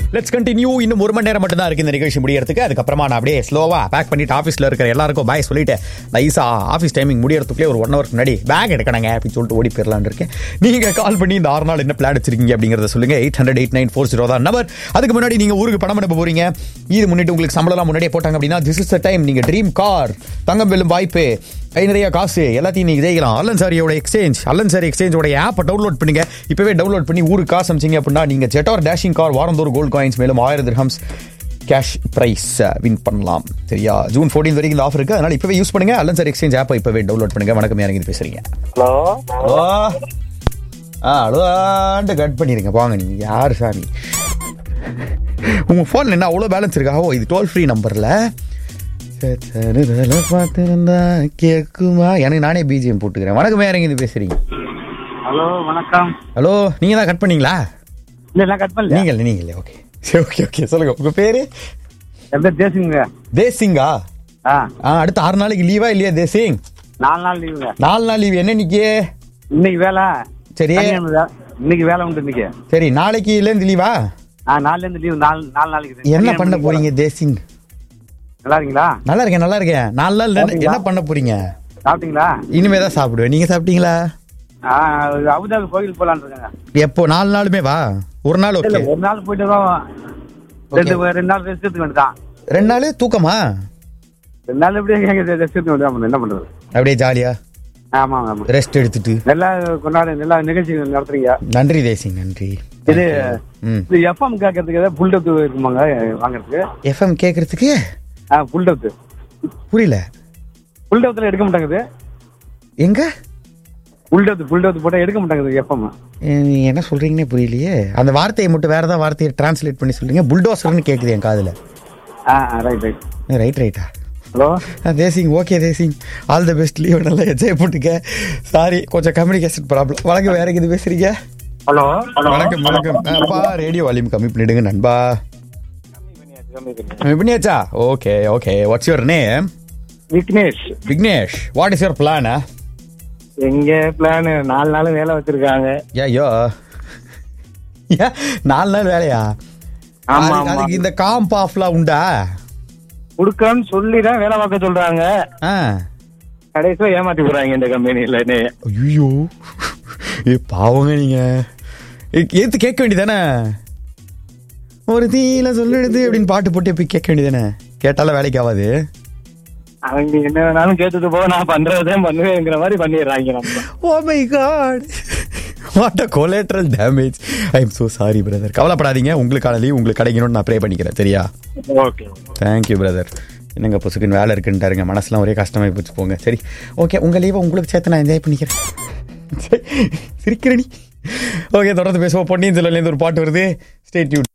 Let's continue இன்னும் ஒரு மணி நேரம் மட்டும் தான் இருக்கு இந்த நிகழ்ச்சி முடியறதுக்கு அதுக்கப்புறமா நான் அப்படியே ஸ்லோவா பேக் பண்ணிட்டு ஆஃபீஸ்ல இருக்கிற எல்லாருக்கும் பாய் சொல்லிட்டு நைஸா ஆஃபீஸ் டைமிங் முடியறதுக்குள்ளே ஒரு ஒன் ஹவருக்கு முன்னாடி பேக் எடுக்கணுங்க அப்படின்னு சொல்லிட்டு ஓடி போயிடலான்னு இருக்கேன் நீங்க கால் பண்ணி இந்த ஆறு நாள் என்ன பிளான் வச்சிருக்கீங்க அப்படிங்கறத சொல்லுங்க eight hundred eight nine four zero தான் நம்பர் அதுக்கு முன்னாடி நீங்க ஊருக்கு பணம் அனுப்ப போறீங்க இது முன்னிட்டு உங்களுக்கு சம்பளம் முன்னாடியே போட்டாங்க அப்படின்னா திஸ் இஸ் த டைம் நீங்க ட்ரீம் கார் தங்கம் வெல்லும் வாய்ப்பு கை நிறைய காசு எல்லாத்தையும் நீங்க ஜெயிக்கலாம் அல்லன் சாரியோட எக்ஸ்சேஞ்ச் அல்லன் சாரி எக்ஸ்சேஞ்சோட ஆப்பை டவுன்லோட் பண்ணுங்க இப்பவே டவுன்லோட் பண்ணி ஊருக்கு காசு அமிச்சிங்க அப்படின்னா நீங்க ஜெட்டார் டேஷிங் கார் வாரந்தோறும் கோல்ட் காயின்ஸ் மேலும் ஆயிரம் திரஹம்ஸ் கேஷ் பிரைஸ் வின் பண்ணலாம் சரியா ஜூன் ஃபோர்டீன் வரைக்கும் இந்த ஆஃபர் இருக்கு அதனால இப்பவே யூஸ் பண்ணுங்க அல்லன் சார் எக்ஸ்சேஞ்ச் ஆப்பை இப்பவே டவுன்லோட் பண்ணுங்க வணக்கம் யாருங்க பேசுறீங்க ஹலோ ஹலோ ஆ அழுவாண்டு கட் பண்ணிருங்க போங்க நீங்க யார் சாமி உங்க ஃபோன்ல என்ன அவ்வளோ பேலன்ஸ் இருக்கா ஓ இது டோல் ஃப்ரீ நம்பர்ல பார்த்துருந்தா கேக்குமா எனக்கு நானே பிஜிஎம் போட்டுக்கிறேன் வணக்கம் யாருங்க இது பேசுறீங்க ஹலோ வணக்கம் ஹலோ நீங்க தான் கட் பண்ணீங்களா இல்ல நான் கட் பண்ணல நீங்களே நீங்களே ஓகே சரி ஓகே ஓகே சொல்லுங்க உங்க பேரு என் பேர் தேசிங்க தேசிங்கா ஆ ஆ அடுத்த ஆறு நாளைக்கு லீவா இல்லையா தேசிங் நாலு நாள் லீவுங்க நாலு நாள் லீவ் என்ன இன்னைக்கு இன்னைக்கு வேலை சரி சனிக்கிழமை வே- இன்னைக்கு வேலை உண்டு இன்னைக்கு சரி நாளைக்கு இருந்து லீவா ஆ நாலுல இருந்து லீவு நாலு நாலு நாளைக்கு இருக்கு. என்ன சனிக்கிழமை பண்ண இன்னைக்கு போறீங்க தேசிங் நல்லா இருக்கீங்களா நல்லா இருக்கேன் நல்லா இருக்கேன் நாலு நாள் என்ன- சாப்பிட்டீங்களா? என்ன பண்ண போறீங்க சாப்பிட்டீங்களா இனிமே தான் சாப்பிடுவேன் நீங்க சாப்பிட்டீங்களா ஆ அபுதாபி கோயில் போலான்னு இருக்காங்க எப்போ நாலு நாளுமே வா ஒரு நாள் இல்ல ஓகே ஒரு நாள் போயிட்டு வரோம் ரெண்டு ரெண்டு நாள் ரெஸ்ட் எடுத்துக்க வேண்டியதான் ரெண்டு நாள் தூக்கமா ரெண்டு நாள் எப்படியும் ரெஸ்ட் எடுத்துக்க வேண்டியதான் என்ன பண்றது அப்படியே ஜாலியா ஆமா ஆமா ரெஸ்ட் எடுத்துட்டு நல்லா கொண்டாடு நல்லா நிகழ்ச்சி நடத்துறீங்க நன்றி தேசிங் நன்றி இது ம் இது எஃப்எம் கேட்கறதுக்கு ஏதாவது புல்டப் இருக்குமாங்க வாங்குறதுக்கு எஃப்எம் கேட்கறதுக்கு ஆ புல்டப் புரியல புல்டப்ல எடுக்க மாட்டாங்குது எங்க புல்டப் புல்டப் போட்டா எடுக்க மாட்டாங்குது எஃப்எம் அஹ் நீ என்ன சொல்றீங்கன்னே புரியலையே அந்த வார்த்தையை மட்டும் வேற ஏதாவது வார்த்தையை டிரான்ஸ்லேட் பண்ணி சொல்றீங்க புல்டோசர்னு கேக்குது என் காதுல ஆ ரைட் ரைட் ரைட் ரைட்டா hello Desingh okay Desingh all the best leave நல்லா என்ஜாய் போட்டுக்க சாரி கொஞ்சம் கம்யூனிகேஷன் ப்ராப்ளம் வணக்கம் வேற எது பேசுறீங்க ஹலோ வணக்கம் வணக்கம் அப்பா ரேடியோ வால்யூம் கம்மி பண்ணிடுங்க நண்பா கம்மி பண்ணியாச்சா okay okay what's your name Vignesh Vignesh what is your plan எங்க பிளான் நாலு நாள் வேலை வச்சிருக்காங்க ஐயோ ஏன் நாலு நாள் வேலையா ஆமா, அதுக்கு- ஆமா. அதுக்கு இந்த காம்ப் ஆஃப்லாம் உண்டா குடுக்கன்னு சொல்லி தான் வேலை பார்க்க சொல்றாங்க ஆ கடைசியா ஏமாத்தி போறாங்க இந்த கம்பெனில ஐயோ ஏ பாவங்க நீங்க ஏ- ஏத்து கேட்க வேண்டியதானே ஒரு தீல சொல்லிடுது அப்படின்னு பாட்டு போட்டு போய் கேட்க வேண்டியதானே கேட்டாலும் வேலைக்கு ஆகாது அவங்க என்ன வேணாலும் கேட்டுட்டு போக நான் பண்றதுதான் பண்ணுவேங்கிற மாதிரி பண்ணிடுறாங்க நம்ம oh my god what a collateral damage I am so sorry brother கவலைப்படாதீங்க உங்களுக்கான லீவ் உங்களுக்கு கிடைக்கணும்னு நான் ப்ரே பண்ணிக்கிறேன் சரியா ஓகே தேங்க்யூ பிரதர் என்னங்க பொசுக்குன்னு வேலை இருக்குன்ட்டாருங்க மனசுலாம் ஒரே கஷ்டமாகி போச்சு போங்க சரி ஓகே உங்கள் லீவை உங்களுக்கு சேர்த்து நான் என்ஜாய் பண்ணிக்கிறேன் சரி, சிரிக்கிற நீ ஓகே தொடர்ந்து பேசுவோம் பொன்னியின் செல்வன்லேருந்து ஒரு பாட்டு வருது ஸ்டே டியூன்